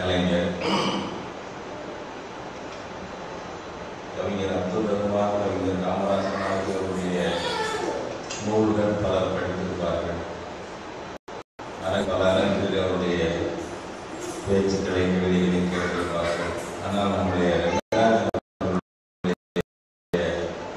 கலைஞர் கவிஞர் அப்துல் ரஹ்மான் கவிஞர் காமராஜன் ஆகியோருடைய நூல்கள் பலர் படித்திருப்பார்கள் ஆனால் பல அரங்கில் அவருடைய பேச்சுக்களை கவிதைகளை கேட்டிருப்பார்கள் ஆனால் நம்முடைய ரங்கராஜன் அவர்களுடைய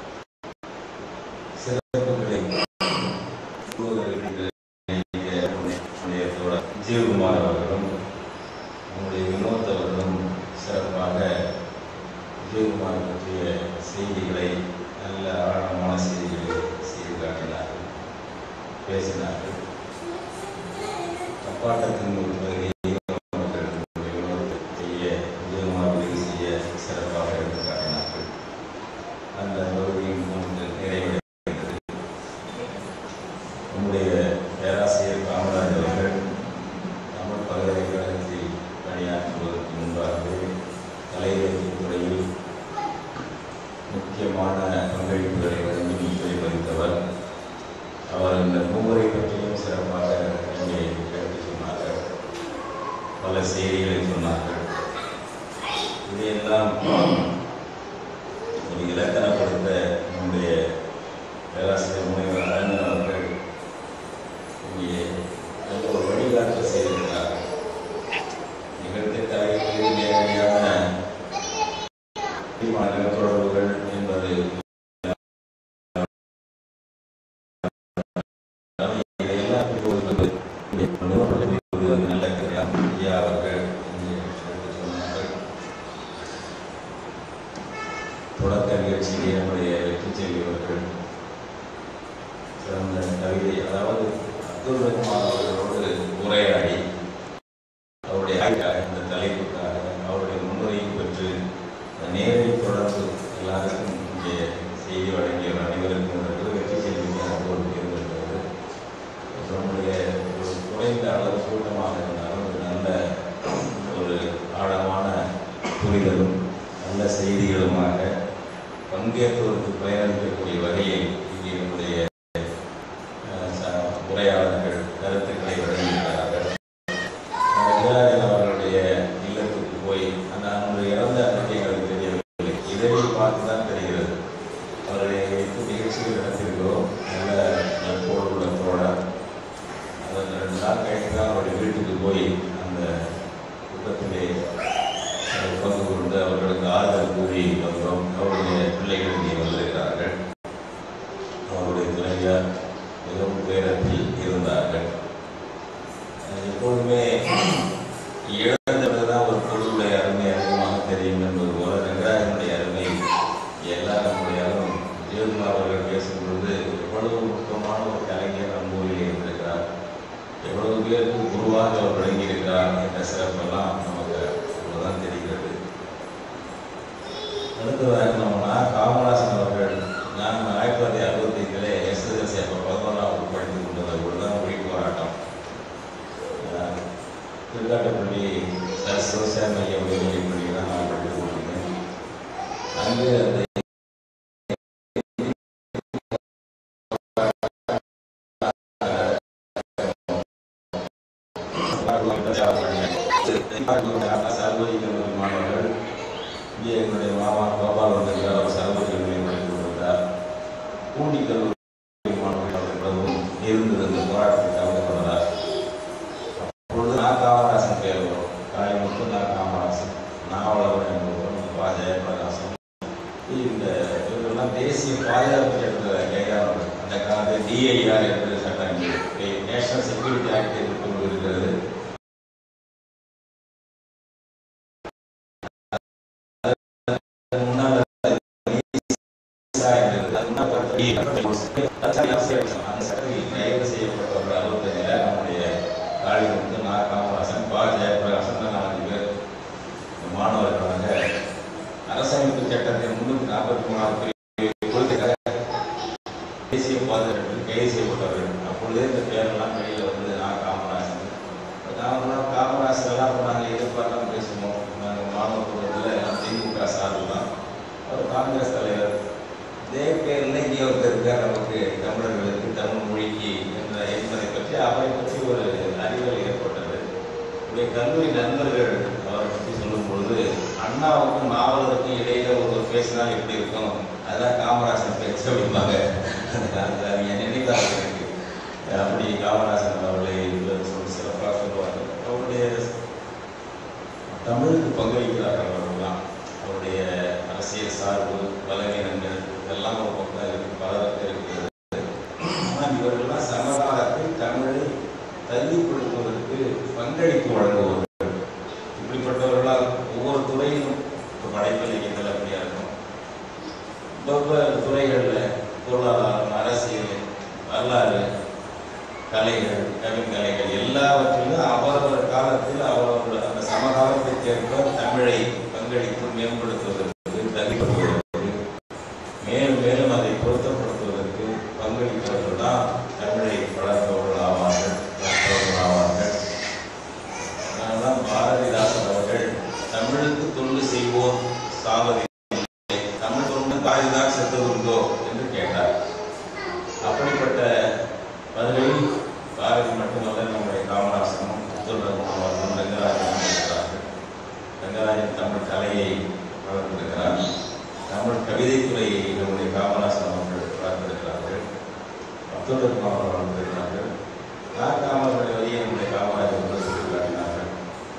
சிறப்புகளை கூறுவதற்கு நம்முடைய தோழர் விஜயகுமார் அவர்களும் நம்முடைய வினோத் அவர்களும் சிறப்பாக விஜயகுமார் பற்றிய செய்திகளை நல்ல ஆழமான செய்திகளை செய்து காட்டினார்கள் பேசினார்கள் தப்பாட்டத்தின் ஒரு பகுதியையும் அவர்கள் நம்முடைய வினோத் செய்ய விஜயகுமார் உதவி செய்ய சிறப்பாக எடுத்து காட்டினார்கள் அந்த பகுதியும் நமக்கு நிறைவடைந்தது நம்முடைய பேராசிரியர் காமராஜ் அவர்கள் தமிழ் பல்கலைக்கழகத்தில் பணியாற்றுவதற்கு முன்பாகவே கலையிலக்கிய துறையில் முக்கியமான பங்களிப்புகளை வழங்கி முத்திரை பதித்தவர் அவர் இந்த மூவரை பற்றியும் சிறப்பாக இங்கே எடுத்து சொன்னார்கள் பல செய்திகளை சொன்னார்கள் இதையெல்லாம் ஒரு இலக்கணப்படுத்த நம்முடைய பேராசிரியர் முனைவர் அரங்கன் அவர்கள் இங்கே நல்ல ஒரு வழிகாட்டல் செய்திருக்கிறார் நிகழ்த்த கலைகளில் நேரடியான தொடர்புகள் என்பது இதையெல்லாம் இப்பொழுது ஒரு நல்ல கிரியம் ஐயா அவர்கள் இங்கே எடுத்து சொன்னார்கள் தொடக்க நிகழ்ச்சியிலே நம்முடைய வெற்றி செல்வி அவர்கள் சிறந்த கவிதை அதாவது அப்துல் ரஹ்மான் அவர்களோடு உரையாடி அவருடைய ஆய்வுக்காக இந்த தலைப்புக்காக அவருடைய முன்னுரையை பெற்று அந்த நேரடி தொடர்பு எல்லாருக்கும் இங்கே செய்தி வழங்கிய அனைவருக்கும் இருக்கிறது வெற்றி செல்விக்கு அனுபவம் இருந்திருக்கிறது நம்முடைய ஒரு குறைந்த அளவு கூட்டமாக இருந்தாலும் ஒரு நல்ல ஒரு ஆழமான புரிதலும் நல்ல செய்திகளுமாக பங்கேற்பவருக்கு பயனளிக்கக்கூடிய வகையில் இங்கே நம்முடைய அஹ், ச- உரையாளர்கள் கருத்துக்களை வழங்கியிருக்கிறார்கள் ரங்கராஜன் அவர்களுடைய இல்லத்துக்கு போய் அந்த அன்று இறந்த அன்றைக்கு எங்களுக்கு தெரியவில்லை இதழில் பார்த்து தான் தெரிகிறது அவரை வைத்து நிகழ்ச்சிகள் நடத்திருக்கிறோம் நல்ல நட்போடு உள்ள தோழர் அதன் ரெண்டு நாள் கழித்து தான் அவருடைய வீட்டுக்கு போய் அந்த கூட்டத்திலே அஹ், பங்கு கொண்டு அவர்களுக்கு ஆறுதல் கூறி வந்தோம் அவருடைய பிள்ளைகள் இங்கே வந்திருக்கிறார்கள் அவருடைய துணைவியார் மிகவும் பேரத்தில் இருந்தார்கள் அஹ், எப்பொழுதுமே இழந்தவர்கள் தான் ஒரு பொருளுடைய அருமை அதிகமாக தெரியும் என்பது போல ரங்கராஜனுடைய அருமை எல்லா நம்முடையாலும் ஜெயக்குமார் அவர்கள் பேசும்பொழுது எவ்வளவு நுட்பமான ஒரு கலைஞர் நம்ம ஊரில் இருந்திருக்கிறார் எவ்வளவு பேருக்கு குருவாக அவர் விளங்கியிருக்கிறார் என்ற சிறப்பெல்லாம் நமக்கு அவ்வளவுதான் தெரிகிறது அடுத்ததாக நம்மனா காமராசன் அவர்கள் நான் ஆயிரத்தி தொள்ளாயிரத்தி அறுபத்தி ஐந்திலே எஸ்எஸ்எல்சி அப்போ பதினொன்றாம் வகுப்பு படித்துக் கொண்டிருந்த பொழுது தான் மொழி போராட்டம் அஹ், திருக்காட்டுப்பள்ளி சார் சிவசாமி மைய உயர்நிலைப் பள்ளியில் தான் நான் படித்துக் கொண்டிருந்தேன் அங்கு அந்த சர்வதி கல்லூரி மாணவர்கள் இங்கே என்னுடைய மாமா கோபால் வந்திருக்கார் அவர் சர்வதி கல்லூரி படித்துக் கொண்டிருந்தார் பூண்டி கல்லூரி மாணவர்கள் அவர்களும் இருந்தது இந்த போராட்டத்தில் கலந்து கொண்டார் அப்பொழுது நான் காமராசன் பேர் வரும் காளிமுத்து நான் காமராசன் நாவலவர் என்பவரும் பா ஜெயபிரகாசம் இந்த இவர்கள்லாம் தேசிய பாதுகாப்பு சட்டத்தில் கையாளர்கள் அந்த காலத்தில் டிஐஆர் என்று சட்டம் நேஷனல் செக்யூரிட்டி ஆக்ட் என்று கொண்டு இருக்கிறது முன்னால் ஈசா என்றது. அது முன்னால் பார்த்தா அந்த சட்டத்தில் கைது செய்யப்பட்டவர்கள் அறுபத்தஞ்சில் நம்முடைய காளிமுத்து நா காமராசன் பா ஜெயபிரகாசன் தான் நாலு பேர் இந்த மாணவர்களாக அரசமைப்பு சட்டத்தின் முன்னூத்தி நாற்பத்தி மூணாவது பிரிவு கொள்கைக்காக தேசிய பாதுகாப்பு கைது செய்யப்பட்டவர்கள் அப்பொழுதே இந்த பேரெல்லாம் வெளியில் வந்து நான் காமராசன் நாங்களாம் காமராசர் எல்லாம் அப்ப நாங்கள் எதிர்பார்க்கலாம் பேசுவோம் நாங்கள் மாணவ கூட்டத்தில் எல்லாம் திமுக சார்பு தான் அவர் காங்கிரஸ் தலைவர் இதே பேரில் இங்கே ஒருத்தர் இருக்கார் நமக்கு தமிழர்களுக்கு தமிழ் மொழிக்கு என்ற என்பதை பற்றி அவரை பற்றி ஒரு அறிவல் ஏற்பட்டது என்னுடைய கல்லூரி நண்பர்கள் அவரை அண்ணாவுக்கும் நாவலருக்கும் இடையில ஒரு பேசினா எப்படி இருக்கும் அதெல்லாம் காமராசன் பேச்சு அப்படிம்பாங்க அந்த அவங்க நினைவாக இருக்கு அப்படி காமராசன் அவர்களை சொல்லி சிறப்பாக சொல்லுவாங்க அவருடைய தமிழுக்கு பங்களிக்கிறார்கள் அவர்கள்லாம் அவருடைய அரசியல் சார்பு பலவீனங்கள் இதெல்லாம் ஒரு பக்கம் இருக்கு பலருக்கு இருக்கிறது ஆனால் இவர்கள்லாம் சமகாலத்தில் தமிழை தள்ளிப்படுத்துவதற்கு பங்களிப்பு வழங்குவார்கள் இப்படிப்பட்டவர்களால் ஒவ்வொரு துறையிலும் இப்போ படைப்பு இலக்கியத்தில் அப்படியா இருக்கும் ஒவ்வொரு துறைகளில் பொருளாதாரம் அரசியல் வரலாறு கலைகள் கவிக்கலைகள் எல்லாவற்றிலும் அவரவர் காலத்தில் அவரவர் அந்த சமகாலத்திற்கு ஏற்ப தமிழை பங்களித்து மேம்படுத்துவதற்கு தகுதிப்படுத்துவதற்கு மேலும் மேலும் அதை பொருத்தப்படுத்துவதற்கு பங்களிப்பவர்கள் தான் தமிழை வளர்ப்பவர்கள் ஆவார்கள் வளர்ப்பவர்கள் ஆவார்கள் அதனால்தான் பாரதிதாசன் அவர்கள் தமிழுக்கு தொண்டு செய்வோர் சாவதில்லை தமிழ் தொண்டு தாய்தான் செத்ததுண்டோ என்று கேட்டார் அப்படிப்பட்ட பதிலை பாரதி மட்டுமல்ல நம்முடைய காமராசனும் அப்துல் ரஹ்மான் அவர்களும் ரங்கராஜனும் இருக்கிறார்கள் ரங்கராஜன் தமிழ் கலையை வளர்த்திருக்கிறார் தமிழ் கவிதைத்துறையை நம்முடைய காமராசன் அவர்கள் வளர்த்திருக்கிறார்கள் அப்துல் ரஹ்மான் அவர்கள் வளர்த்திருக்கிறார்கள் நான் காமராஜர் வழியை நம்முடைய காமராஜர் அவர்கள் சொல்லி காட்டினார்கள்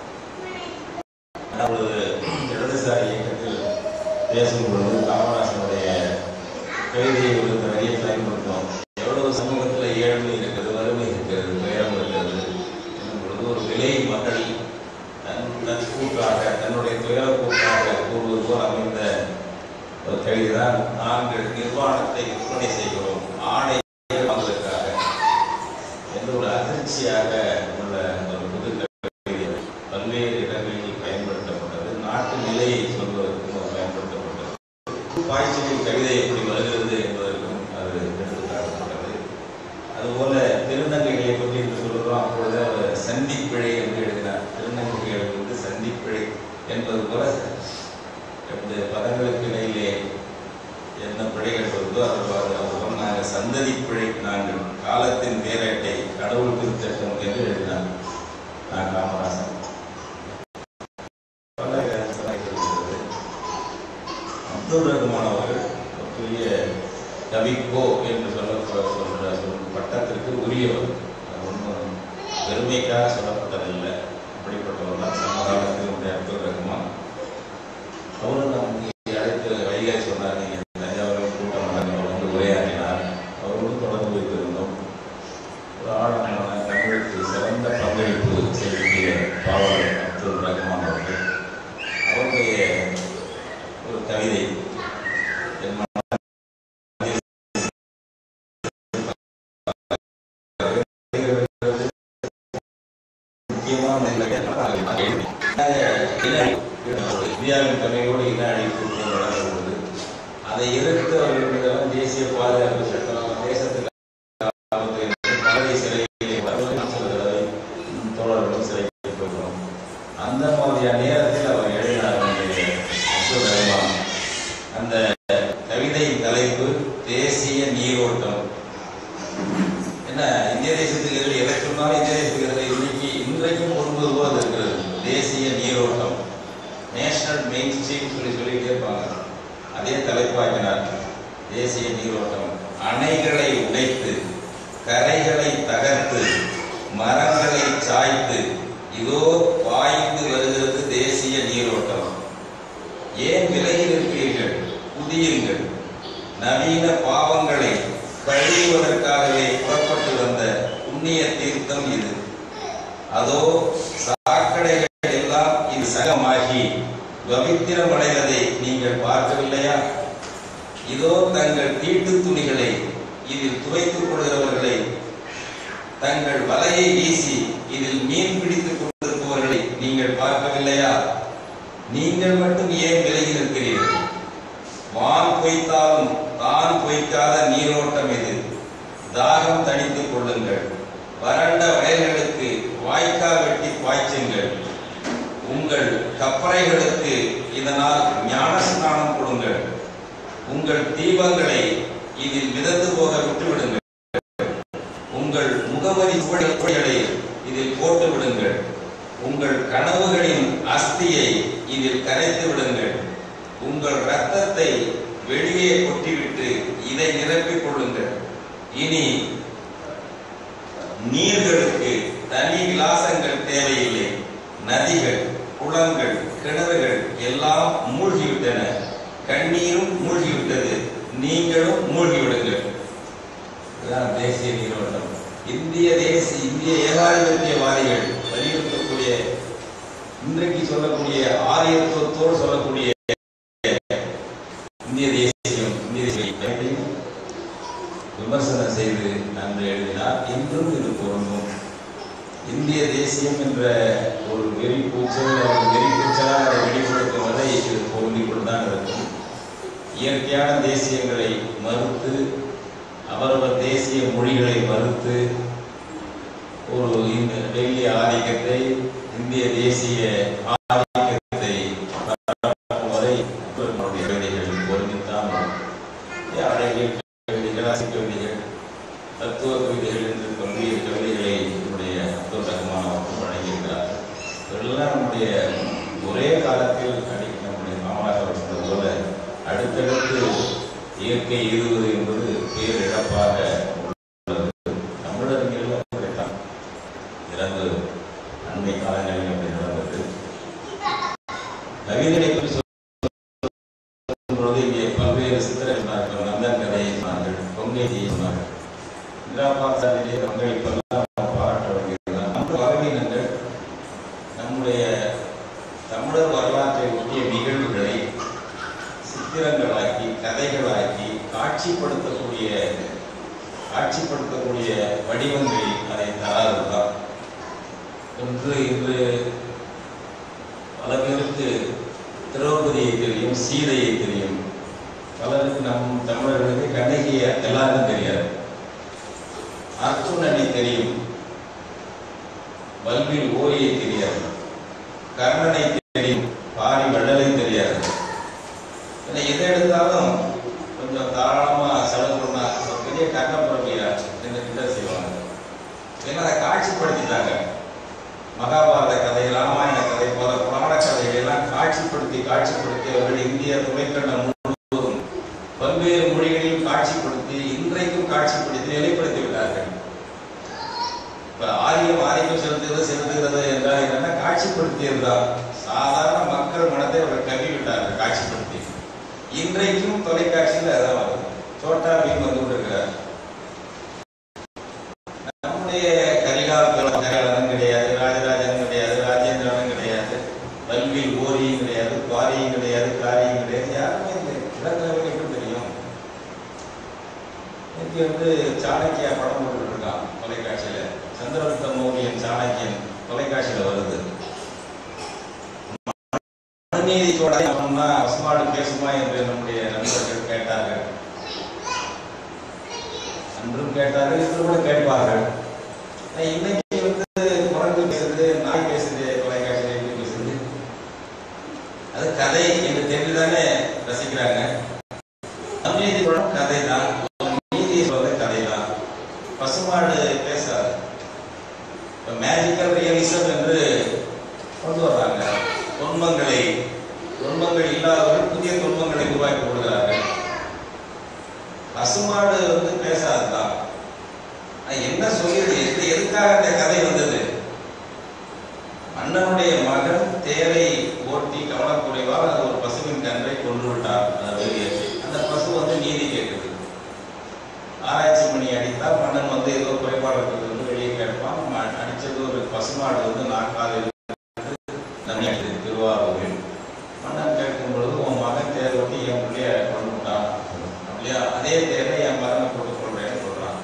அப்பொழுது இடதுசாரி இயக்கத்தில் பேசும்பொழுது காமராசனுடைய கவிதையை ஒரு இந்த வரியை பயன்படுத்தும் எவ்வளவு சமூகத்தில் ஏழ்மை இருக்கிறது வறுமை இருக்கிறது துயரம் இருக்கிறது என்னும் பொழுது ஒரு விலை மகள் தன் தன் கூட்டாக தன்னுடைய துயர கூட்டாக கூறுவது போல் அமைந்த ஒரு கவிதை தான் நாங்கள் நிர்வாணத்தை விற்பனை செய்கிறோம் ஆணை வாங்குவதற்காக என்ற ஒரு அதிர்ச்சியாக உள்ள ஒரு புது கவிதை பல்வேறு இடங்களில் பயன்படுத்தப்பட்டது நாட்டு நிலையை சொல்வதற்கும் அது பயன்படுத்தப்பட்டது பாய்ச்சலின் கவிதை எப்படி வருகிறது என்பதற்கும் அது எடுத்துக்காட்டப்பட்டது அதுபோல திருநங்கைகளை பற்றி என்று சொல்லுகிறோம் அப்பொழுது அவர் சந்திப்பிழை என்று எழுதினார் திருநங்கைகள் வந்து சந்திப்பிழை என்பது போல இந்த பதங்களுக்கு இடையிலே என்ன பிழைகள் வருதோ அது அதுபோல் நாங்கள் சந்ததி பிழை நாங்கள் காலத்தின் பேரட்டை கடவுள் திருச்சட்டம் என்று எழுதினார் நான் காமராசன் பல கருத்துக்கள் இருக்கிறது. அப்துல் ரஹ்மான் அவர்கள் ஒரு பெரிய கவிக்கோ என்று சொல்ல சொல்ற சொல்லும் பட்டத்திற்கு உரியவர் அது ஒன்றும் பெருமைக்காக சொல்லப்பட்டதில்லை அப்படிப்பட்டவர் தான் சமகாலத்தில் உடைய அப்துல் ரஹ்மான் அவரும் நமக்கு அழைத்து வைகாய் சொன்னார் நீங்கள் தஞ்சாவூரில் கூட்டம் நடந்து வந்து உரையாற்றினார் அவரோடு தொடர்பு வைத்திருந்தோம் ஒரு ஆழமான தமிழுக்கு சிறந்த பங்களிப்பு செலுத்திய பாவலர் அப்துல் ரஹ்மான் அவர்கள் அவருடைய ஒரு கவிதை என் மனதில் முக்கியமான இந்தியாவின் துணையோடு இன அழிப்பு நடந்தது அதை எதிர்த்து அவர்களுக்கு தேசிய பாதுகாப்பு சட்டம் தேசத்துக்கு ஆபத்து என்று பலரை சிறையிலே வருவதை சில தடவை தோழர்களும் சிறைக்கு போகிறோம் அந்த மாதிரியான நேரத்தில் அவர் எழுதினார் நம்முடைய அப்துல் ரஹ்மான் அந்த கவிதையின் தலைப்பு தேசிய நீரோட்டம் என்ன இந்திய தேசத்துக்கு எதிரில் எதை சொன்னாலும் இந்திய தேசத்துக்கு எதிரில் இன்னைக்கு இன்றைக்கும் ஒன்பது போல அது இருக்கிறது தேசிய நீரோட்டம் நேஷனல் மெயின் ஸ்ட்ரீம் சொல்லி சொல்லிட்டே இருப்பாங்க அதே தலைப்பாக்கினார் தேசிய நீரோட்டம் அணைகளை உடைத்து கரைகளை தகர்த்து மரங்களை சாய்த்து இதோ பாய்ந்து வருகிறது தேசிய நீரோட்டம் ஏன் விலகி நிற்கிறீர்கள் புதியுங்கள் நவீன பாவங்களை கழுவுவதற்காகவே புறப்பட்டு வந்த புண்ணிய தீர்த்தம் இது அதோ சாக்கடைகள் எல்லாம் இது சகமாகி பவித்திரம் அடைவதை நீங்கள் பார்க்கவில்லையா இதோ தங்கள் தீட்டு துணிகளை இதில் துவைத்துக் கொள்கிறவர்களை தங்கள் வலையை வீசி இதில் மீன் பிடித்துக் கொண்டிருப்பவர்களை நீங்கள் பார்க்கவில்லையா நீங்கள் மட்டும் ஏன் விலகி நிற்கிறீர்கள் வான் பொய்த்தாலும் தான் பொய்க்காத நீரோட்டம் இது தாகம் தணித்துக் கொள்ளுங்கள் வறண்ட வயல்களுக்கு வாய்க்கால் வெட்டி பாய்ச்சுங்கள் உங்கள் கப்பறைகளுக்கு இதனால் ஞான ஸ்நானம் கொடுங்கள் உங்கள் தீபங்களை இதில் மிதந்து போக விட்டுவிடுங்கள் உங்கள் முகவரி சுவடுகளை இதில் போட்டு விடுங்கள் உங்கள் கனவுகளின் அஸ்தியை இதில் கரைத்து விடுங்கள் உங்கள் ரத்தத்தை வெளியே கொட்டிவிட்டு இதை நிரப்பிக் கொள்ளுங்கள் இனி நீர்களுக்கு தனி விலாசங்கள் தேவையில்லை நதிகள் குளங்கள் கிணறுகள் எல்லாம் மூழ்கிவிட்டன கண்ணீரும் மூழ்கிவிட்டது நீங்களும் மூழ்கிவிடுங்கள் இதுதான் தேசிய நீரோட்டம் இந்திய தேசிய இந்திய ஏகாதிபத்தியவாதிகள் வலியுறுத்தக்கூடிய இன்றைக்கு சொல்லக்கூடிய ஆரியத்துவத்தோடு சொல்லக்கூடிய இந்திய தேசியம் இந்திய தேசியம் விமர்சனம் செய்து நன்கு எழுதினார் இன்றும் இது பொருந்தும் இந்திய தேசியம் என்ற ஒரு வெறி கூச்சல் ஒரு வெறி கூச்சலாக அதை வெளிப்படுத்தும் வரை இது பொருந்திக் கொண்டுதான் இருக்கும் இயற்கையான தேசியங்களை மறுத்து அவரவர் தேசிய மொழிகளை மறுத்து ஒரு இந்த டெல்லி ஆதிக்கத்தை இந்திய தேசிய ஆதிக்கத்தை பரப்பும் வரை நம்முடைய கவிதைகள் பொருந்தித்தான் வரும். அழகிய கவிதைகள் அசி கவிதைகள் தத்துவ கவிதைகள் என்று பல்வேறு கவிதைகளை என்னுடைய அப்துல் ரஹ்மான் அவர்கள் வழங்கியிருக்கிறார் இதெல்லாம் நம்முடைய ஒரே காலத்தில் அடி நம்முடைய மாமனார் அவர் சொன்னது போல அடுத்தடுத்து இயற்கை எழுதுவது என்பது பேரிழப்பாக உள்ளது தமிழறிஞர்கள் அப்படித்தான் இறந்து அண்மை காலங்களில் அப்படி நடந்தது கவிதைகளை பற்றி சொல்லும்போது இங்கே பல்வேறு சித்திரங்கள் சொன்னார்கள் நந்தன் கதையை சொன்னார்கள் பொங்கேஜியை சொன்னார்கள் இந்திரா பாசாரிலே பங்களிப்பெல்லாம் நாம் பாராட்ட வேண்டியதுதான் நம்ம பறவையினங்கள் நம்முடைய தமிழர் வரலாற்றை ஒட்டிய நிகழ்வுகளை சித்திரங்களாக்கி கதைகளாக்கி காட்சிப்படுத்தக்கூடிய காட்சிப்படுத்தக்கூடிய வடிவங்களில் அதை தராதுதான் ஒன்று இன்று பல பேருக்கு திரௌபதியை தெரியும் சீதையை தெரியும் பலருக்கு நம் தமிழர்களுக்கு கண்ணகியை எல்லாருக்கும் தெரியாது அர்ஜுனனை தெரியும் வல்வில் ஓரியை தெரியாது கர்ணனை தெரியும் பாரி வள்ளலை தெரியாது ஏன்னா எதை எடுத்தாலும் கொஞ்சம் தாராளமா செலவு பண்ணா ஒரு பெரிய கர்ணபுரமியா என்று கிண்டல் செய்வாங்க ஏன்னா அதை காட்சிப்படுத்திட்டாங்க மகாபாரத கதை ராமாயண கதை போல புராண கதைகளை எல்லாம் காட்சிப்படுத்தி காட்சிப்படுத்தி அவர்கள் இந்திய துணைக்கண்டம் முழுவதும் பல்வேறு மொழிகளையும் காட்சிப்படுத்தி இன்றைக்கும் காட்சிப்படுத்தி நிலைப்படுத்தி விட்டார்கள் இப்ப ஆரியம் ஆதிக்கம் செலுத்துகிறது செலுத்துகிறது என்றால் என்னன்னா காட்சிப்படுத்தியது தான் சாதாரண மக்கள் மனத்தை அவர் கவி விட்டார்கள் காட்சிப்படுத்தி இன்றைக்கும் தொலைக்காட்சியில் அதான் வருது சோட்டா பீம் வந்து கொண்டிருக்கிறார் நம்முடைய கரிகால் கரிகாலனும் கிடையாது ராஜராஜனும் கிடையாது ராஜேந்திரனும் கிடையாது வல்வில் ஓரியும் கிடையாது பாரியும் கிடையாது காரியும் கிடையாது யாருமே இல்லை இளங்கலைவன் எப்படி தெரியும் இன்னைக்கு வந்து சாணக்கியா படம் போட்டுட்டு இருக்கான் தொலைக்காட்சியில சந்திரகுப்த மௌரியன் சாணக்கியன் தொலைக்காட்சியில வருது மனுநீதி சொன்னா பசுமாடு பேசுமா என்று நம்முடைய நண்பர்கள் கேட்டார்கள் அன்றும் கேட்டார்கள் இன்று கூட கேட்பார்கள் ஆனா இன்னைக்கு வந்து குரங்கு பேசுது நாய் பேசுது தொலைக்காட்சியில எப்படி பேசுது அது கதை என்று தெரிஞ்சுதானே ரசிக்கிறாங்க நவநீதி படம் கதை தான் நீதி சொல்றது கதை தான் பசுமாடு பேசாது இப்போ மேஜிக்கல் ரியலிசம் என்று கொண்டு வர்றாங்க துன்பங்களை துன்பங்கள் இல்லாதவர்கள் புதிய துன்பங்களை உருவாக்கி கொடுக்கிறார்கள் பசுமாடு வந்து பேசாதுதான் ஆனா என்ன சொல்லியது எது எதுக்காக அந்த கதை வந்தது மன்னனுடைய மகன் தேரை ஓட்டி கவனக்குறைவால் அது ஒரு பசுவின் கன்றை கொன்று விட்டார் அதை வெளியேற்றி அந்த பசு வந்து நீதி கேட்குது ஆராய்ச்சி மணி அடித்தால் மன்னன் வந்து ஏதோ குறைபாடு இருக்கிறது வந்து வெளியே கேட்பான் ம- அடிச்சது ஒரு பசுமாடு வந்து நாக்கால் நம்பியது திருவாரூரில் மன்னன் கேட்கும் பொழுது உன் மகன் தேர் ஓட்டி என் பிள்ளைய கொண்டு விட்டான் அப்படியா அதே தேரை என் மகனை போட்டு கொள்றேன்னு சொல்றான்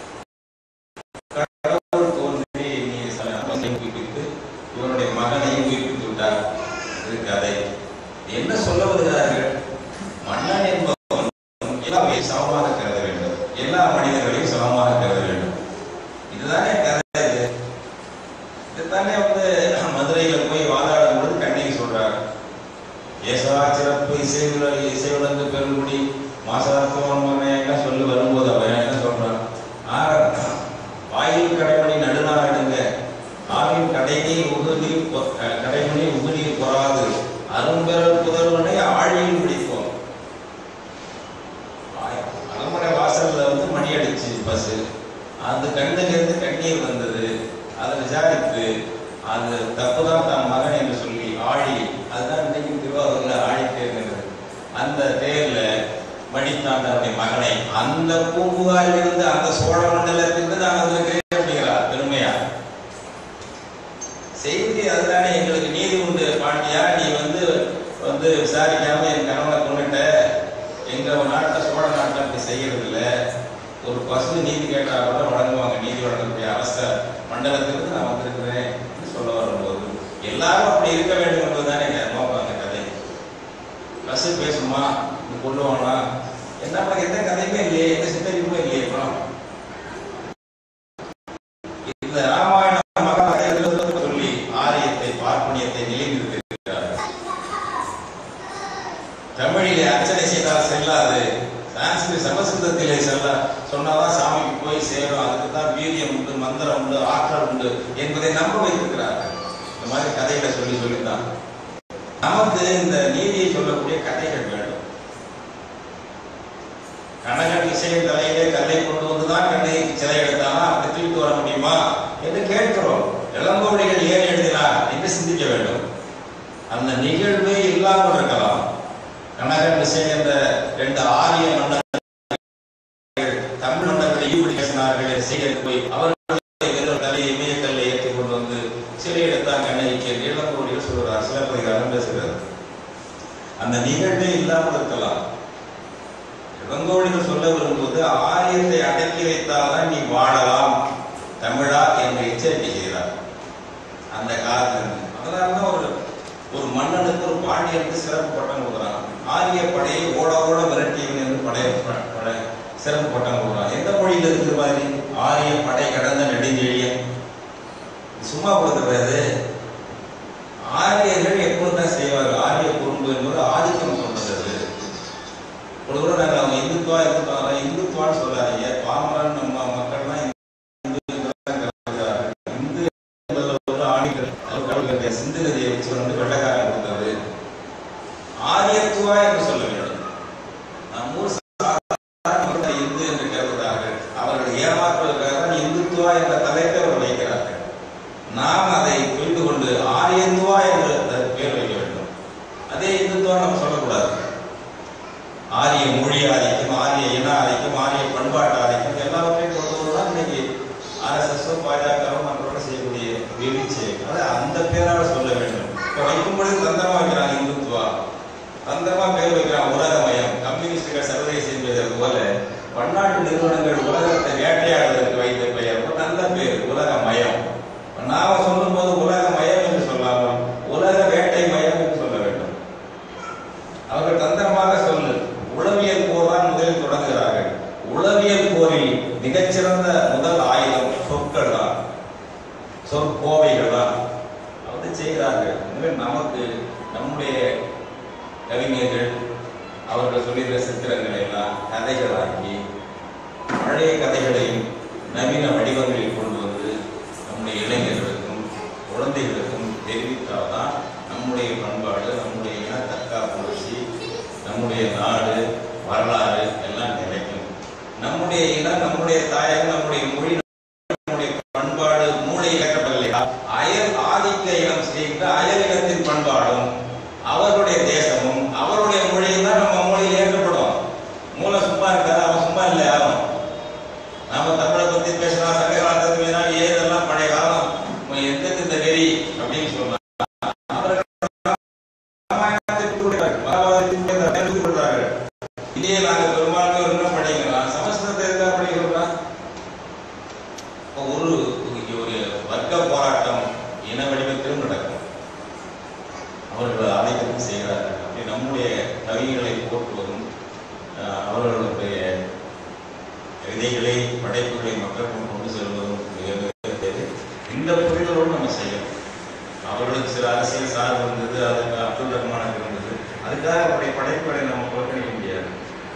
கடவுள் தோன்றி நீ சில உயிர்ப்பித்து இவனுடைய மகனையும் உயிர்ப்பித்து விட்டார் இது கதை என்ன சொல்ல வருகிறார்கள் மன்னன் என்பவன் எல்லாமே சமமாக கருத வேண்டும் எல்லா மனிதர்களையும் சமமாக கருத வேண்டும் இதுதானே கதை இது இதுதானே வந்து மதுரையில போய் வாதாடும் பொழுது கண்ணகி சொல்றாரு ஏசா சிறப்பு இசைவுல இசைவிழந்து பெருங்குடி மாசாத்துவம் எல்லாம் சொல்லி வரும்போது அவன் என்ன சொல்றான் ஆரம்ப வாயில் கடைமணி நடுநாடுங்க ஆவின் கடைநீர் உகுநீர் பொ- க- கடைமணி உகுநீர் பொறாது அரும்பெறல் புதல்வனை ஆழியில் பிடிப்போம் ஆய- அரண்மனை வாசல்ல வந்து மணி அடிச்சு பஸ் அந்த கண்ணுல இருந்து கண்ணீர் வந்தது அதை விசாரித்து அது தப்புதான் தன் மகன் என்று சொல்லி ஆழி அதுதான் இன்னைக்கு திருவாரூர்ல ஆழி தேர்ந்தது அந்த தேர்ல மடித்தான் தன்னுடைய மகனை அந்த பூம்புகாரில் இருந்து அந்த சோழ மண்டலத்திலிருந்து நான் வந்திருக்கிறேன் அப்படிங்கிறார் பெருமையா செய்தி அதுதானே எங்களுக்கு நீதி உண்டு பாண்டியா நீ வந்து வந்து விசாரிக்காம என் கணவனை கொண்டுட்ட எங்க நாட்டில் சோழ நாட்டில் அப்படி செய்யறது இல்ல ஒரு பசு நீதி கேட்டா கூட வழங்குவாங்க நீதி வழங்கக்கூடிய அரச மண்டலத்திலிருந்து நான் வந்திருக்கிறேன் என்று சொல்ல வரும்போது எல்லாரும் அப்படி இருக்க வேண்டும் என்பதுதானே நோக்கம் அந்த கதை பசு பேசுமா நீ கொள்ளுவானா என்ன பண்ண எந்த கதையுமே இல்லையே எந்த சித்தரிப்புமே இல்லையே படம் இந்த ராமாயண மகாபாரதத்தை சொல்லி ஆரியத்தை பார்ப்பனியத்தை நிலைநிறுத்திருக்கிறார் தமிழிலே அர்ச்சனை செய்தால் செல்லாது சான்ஸ்கிரிட் சமஸ்கிருதத்திலே செல்ல சொன்னாதான் சாமிக்கு போய் சேரும் அதுக்கு தான் வீரியம் உண்டு மந்திரம் உண்டு ஆற்றல் உண்டு என்பதை நம்ப வைத்திருக்கிறார்கள் இந்த மாதிரி கதைகளை சொல்லி சொல்லித்தான் நமக்கு இந்த நீதியை சொல்லக்கூடிய கதைகள் வேண்டும் கனகன் இசையின் தலையிலே கல்லை கொண்டு வந்துதான் கண்ணை சிலை எடுத்தானா அப்படி தூக்கிட்டு வர முடியுமா என்று கேட்கிறோம் இளங்கோடிகள் ஏன் எழுதினார் என்று சிந்திக்க வேண்டும் அந்த நிகழ்வே இல்லாமல் இருக்கலாம் கனகன் இசை என்ற ரெண்டு ஆரிய மன்னர்கள் தமிழ் மன்னர்களை ஈடுபடி பேசினார்கள் செய்ய போய் அவர்களை வெறும் தலையை இமயக்கல்லை ஏற்றி கொண்டு வந்து சிலை எடுத்தாங்க கண்ணகிக்கு என்று இளங்கோடிகள் சொல்கிறார் சிலப்பதிகாரம் பேசுகிறார் அந்த நிகழ்வே இல்லாமல் இருக்கலாம் இளங்கோடிகள் சொல்ல வரும்போது ஆரியத்தை அடக்கி வைத்தால்தான் நீ வாழலாம் தமிழா என்று எச்சரிக்கை செய்கிறார் அந்த காலத்துல இருந்து அதனாலதான் ஒரு ஒரு மன்னனுக்கு ஒரு பாண்டியனுக்கு சிறப்பு பட்டம் கொடுக்குறான் ஆரிய படையை ஓட ஓட விரட்டியவன் என்று படைய ப- படை சிறப்பு பட்டம் கொடுக்குறான் எந்த மொழியில இருக்கிற மாதிரி ஆரிய படை கடந்த நெடுஞ்செழியன் சும்மா கொடுக்கிறது ஆரியர்கள் எப்போது தான் செய்வார்கள் ஆரிய குறும்பு என்பது ஆதிக்கம் கொண்டது ஒரு கூட நாங்கள் அவங்க இந்துத்துவா இந்துத்துவா இந்துத்துவான்னு சொல்லாதீங்க பாமரன் நம்ம மக்கள்லாம் இந்து இந்து என்பதுல ஒரு ஆணிகள் அவர் கடவுளுடைய சிந்து நதியை வச்சு வந்து வெள்ளக்காரன் கொடுத்தது ஆரியத்துவா என்று சொல்ல வேண்டும் நம் ஊர் சாதாரண மக்கள் இந்து என்று கருதுகிறார்கள் அவர்கள் ஏமாற்றுவதற்காக தான் இந்துத்துவா என்ற தலைப்பை அவர் வைக்கிறார்கள் நாம் அதை புரிந்து கொண்டு ஆரியத்துவா என்று அதற்கு பேர் வைக்க வேண்டும் அதே இந்துத்துவா நம்ம சொல்லக்கூடாது ஆரிய மொழி ஆதிக்கம் ஆரிய இன ஆதிக்கம் ஆரிய பண்பாட்டு ஆதிக்கம் எல்லாவற்றையும் கொண்டு தான் இன்னைக்கு ஆர்எஸ்எஸ் பாஜக மற்றவங்க செய்யக்கூடிய வீழ்ச்சி அதை அந்த பேரால சொல்ல வேண்டும் இப்போ வைக்கும் பொழுது தந்திரமா வைக்கிறாங்க இந்துத்துவா தந்திரமா பேர் வைக்கிறாங்க உலகமயம் கம்யூனிஸ்டுகள் சர்வதேச என்பதற்கு போல பன்னாட்டு நிறுவனங்கள் உலகத்தை வேட்டையாடுவதற்கு வைத்த பெயர் ஒரு நல்ல பேர் உலகமயம் இப்ப நாம சொல்லும் போது உலகமயம் என்று சொல்லாமல் உலக வேட்டை மயம் என்று சொல்ல வேண்டும் அவர்கள் தந்திரமாக சொல்லு உளவியல் போர் தான் முதலில் தொடங்குகிறார்கள் உளவியல் போரில் மிகச்சிறந்த முதல் ஆயுதம் சொற்கள் தான் சொற்கோவைகள் தான் வந்து செய்கிறார்கள் எனவே நமக்கு நம்முடைய கவிஞர்கள் அவர்கள் சொல்லியிருக்கிற சித்திரங்களை எல்லாம் கதைகளாக்கி பழைய கதைகளையும் நவீன வடிவங்களில் கொண்டு வந்து நம்முடைய இளைஞர்களுக்கும் குழந்தைகளுக்கும் தெரிவித்தால்தான் நம்முடைய பண்பாடு நம்முடைய இன தற்காப்பு உணர்ச்சி நம்முடைய நாடு வரலாறு எல்லாம் நிலைக்கும் நம்முடைய இனம் நம்முடைய தாயகம் நம்முடைய மொழி நம்முடைய பண்பாடு மூளை இழக்கப்படவில்லையா அயல் ஆதிக்க இனம் செய்கிற அயல் இனத்தின் பண்பாடும் அவர்களுடைய தேசமும் அவருடைய மொழியும் தான் நம்ம மொழியில் ஏற்கப்படும் மூளை சும்மா இருக்காது அவன் சும்மா இல்லை யாரும் நாம தமிழை பத்தி பேசலாம் சங்க காலத்துக்கு வேணா ஏதெல்லாம் பழைய காலம் உன் எந்தக்கு இந்த வெறி அப்படின்னு சொல்லலாம் அவர்கள் ராமாயணத்தை விட்டுவிடுகிறார்கள், மகாபாரதத்தை விட்டுவிடுகிறார்கள், எழுதி விடுகிறார்கள். இதையே நாங்க பெரும்பான்மை ஒரு என்ன படிக்கிறோம் சமஸ்கிருதத்தை எதுக்காக படிக்கிறோம்னா இப்போ ஒரு இங்க ஒரு வர்க்க போராட்டம் இன வடிவத்திலும் நடக்கும் அவர்கள் ஆதிக்கம் செய்கிறார்கள் அப்படி நம்முடைய கவிஞர்களை போற்றுவதும் அஹ், அவர்களுடைய விதைகளை படைப்புகளை மக்களுக்கு கொண்டு செல்வதும் மிக மிக தேவை. இந்த புரிதலோடு நம்ம செய்யணும் அவர்களுக்கு சில அரசியல் சார்பு இருந்தது அதுக்கு அப்துல் ரஹ்மானுக்கு இருந்தது அதுக்காக அவருடைய படைப்புகளை நம்ம புறக்கணிக்க முடியாது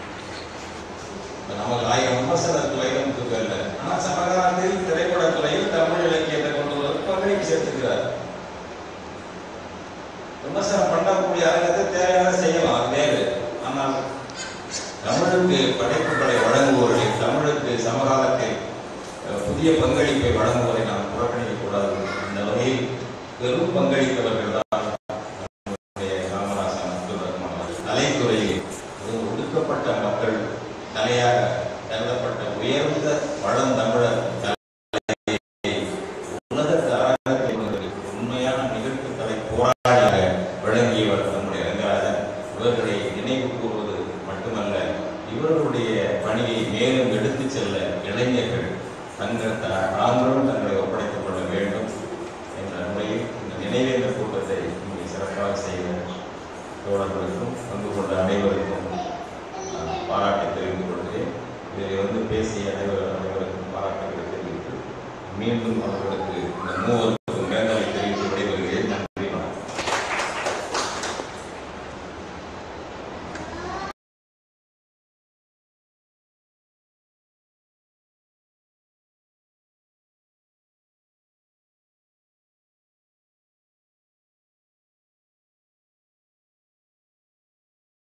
இப்ப நமக்கு ஆயிரம் விமர்சனத்துக்கு வைரமுத்துக்கு அல்ல ஆனா சமகாலத்தில் திரைப்படத் துறையில் தமிழ் இலக்கியத்தை கொண்டு வருவது பங்களிப்பு சேர்த்துக்கிறார் விமர்சனம் பண்ணக்கூடிய அரங்கத்தை தேவையான செய்யலாம் அது வேறு ஆனால் தமிழுக்கு படைப்புகளை வழங்குவோரை தமிழுக்கு சமகாலத்தில் அஹ், புதிய பங்களிப்பை வழங்குவதை நாம் புறக்கணிக்க கூடாது இந்த வகையில் பெரும் பங்களித்தவர்கள் தான் நம்முடைய ராமராசன் அப்துல் ரஹ்மான் அவர்கள். கலைத்துறையில் ஒரு ஒடுக்கப்பட்ட மக்கள் கலையாக கருதப்பட்ட உயர்ந்த பழந்தமிழர் கலையை உலகத்து அரங்கத்தில் ஒரு உண்மையான நிகழ்த்துக்கலை போராளியாக விளங்கியவர் நம்முடைய ரங்கராஜன் இவர்களை நினைவு கூறுவது மட்டுமல்ல இவர்களுடைய பணியை மேலும் எடுத்துச் செல்ல இளைஞர்கள் தங்கள் த- தாங்களும் தங்களை ஒப்படைத்துக் கொள்ள வேண்டும் என்ற முறையில் இந்த நினைவேந்த கூட்டத்தை இங்கே சிறப்பாக செய்த தோழர்களுக்கும் பங்கு கொண்ட அனைவருக்கும் நான் பாராட்டை தெரிவித்துக் கொள்கிறேன் இதில் வந்து பேசிய அனைவர் அனைவருக்கும் பாராட்டுகளை தெரிவித்து மீண்டும் அவர்களுக்கு இந்த மூவர்